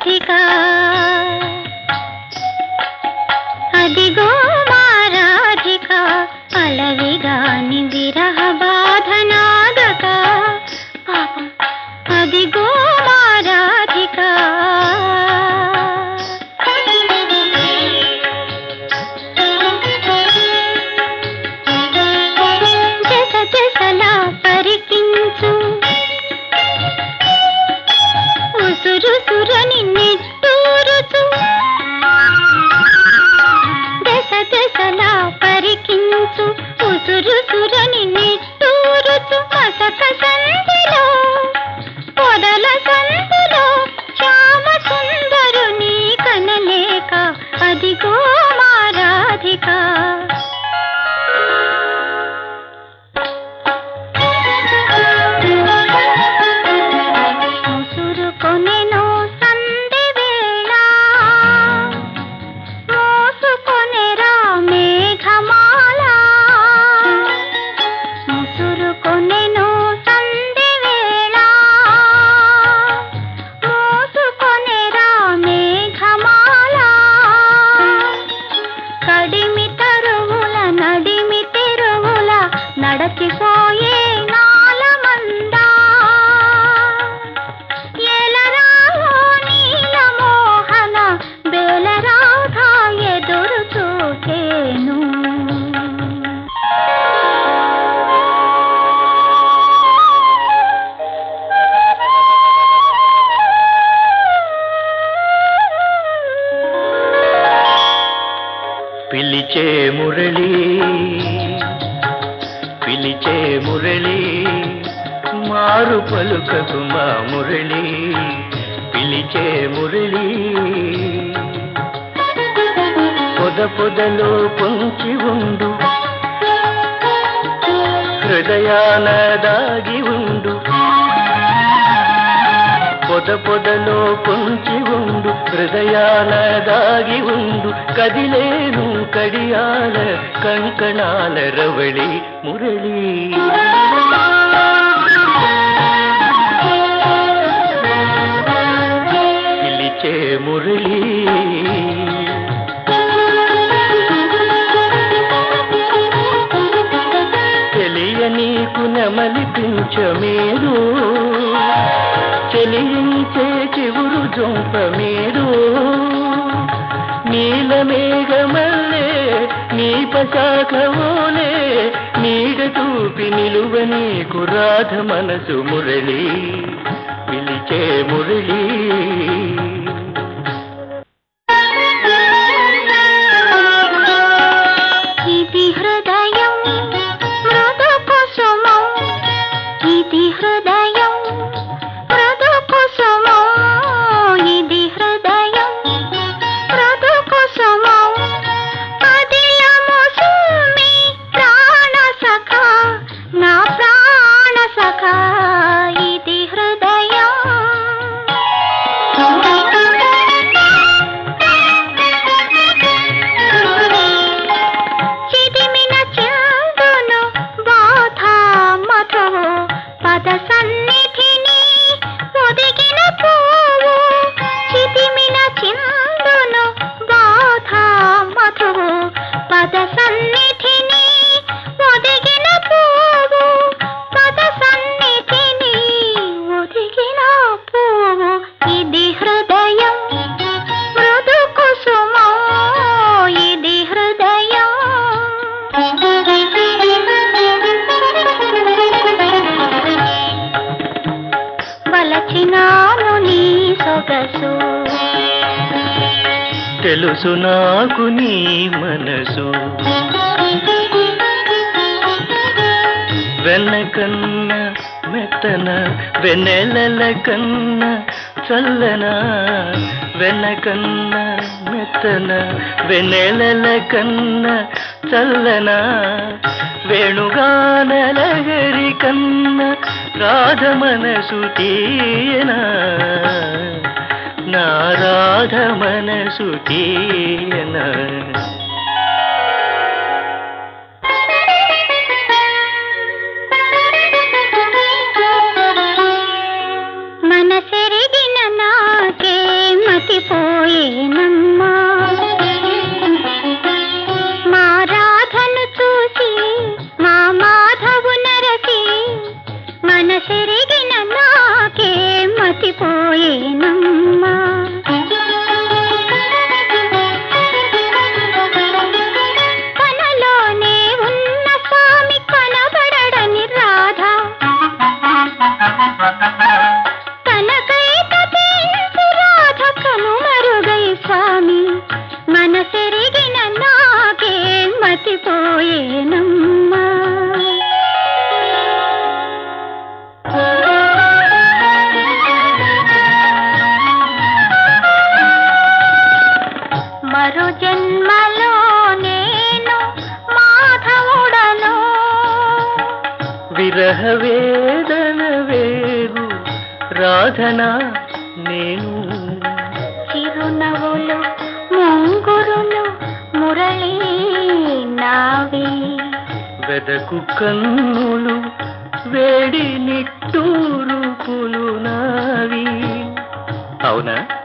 రాధిక అదిగో మా రాధిక అలవిగాని విరహ బాధనాగక పాపం అదిగో మా రాధిక జస జసలా పరికించు ఉసురుసురని నిట్టూరుచు దశ దశలా పరికించు ఉసురుసురని నిట్టూరుచు మసక సంధిలో పొదల సంధిలో శ్యామ సుందరుని కనలేక అదిగో మా రాధిక ముసురుకొనెను సంధి వేళ మోసుకొనెరా మేఘమాల ముసురుకొనెను సంధి వేళ మోసుకొనెరా మేఘమాల కడిమి తరువుల నడిమి తెరువుల నడచిపోయే నాలమందా ఎలరాలో నీలమోహన బేలరాధ ఎదురు చూచేను పిలిచే మురళి పిలిచే మురళి మారు పలుకకు మా మురళి పిలిచే మురళి పొద పొదలో పొంచి ఉండు హృదయాన దాగి ఉండు పొద పొదలో పొంచి ఉండు హృదయాల దాగి ఉండు కదిలేను కడియాల కంకణాల రవళి మురళి పిలిచే మురళి తెలియనీకు నెమలిపించమేరు చెలించే చివురు జొంప మీరు నీలమేఘమల్లే నీ పశాఖవోలే నీడ చూపి నిలువ నీకు రాధ మనసు మురళి పిలిచే మురళి ఇది హృదయం మృదు కుసుమం ఇది హృదయం మృదు కుసుమం ఇది హృదయం మృదు కుసుమం అదిలము సుమి ప్రాణ సఖ నా ప్రాణ సఖ ఇది హృదయం చిదిమిన చందును బాధ మధువు పద సన్నిధిని ఒదిగిన పువ్వు చిదిమిన చిందును బాధ మధువు పద సన్నిధిని ఒదిగిన పువ్వు పద సన్నిధిని ఒదిగిన పువ్వు ఇది హృదయం మృదు కుసుమం ఇది హృదయం వలచినాను నీ సొగసు తెలుసు నాకు నీ మనసు వెన్నకన్న మెత్తన వెన్నెలల కన్న చల్లన వెన్నకన్న మెత్తన వెన్నెలల కన్న చల్లన వేణుగానలగరి కన్న రాధ మనసు తీయనా నా రాధ మనసు తీయనా మనసెరిగిన నాకే మరు జన్మలో నేను మాధవుడను విరహ వేదన వేరు రాధనా నేను చిరునవ్వులు ముంగురులు మురళీ నావి వెదకు కన్నులు వేడి నిట్టూరుపులు నావి అవునా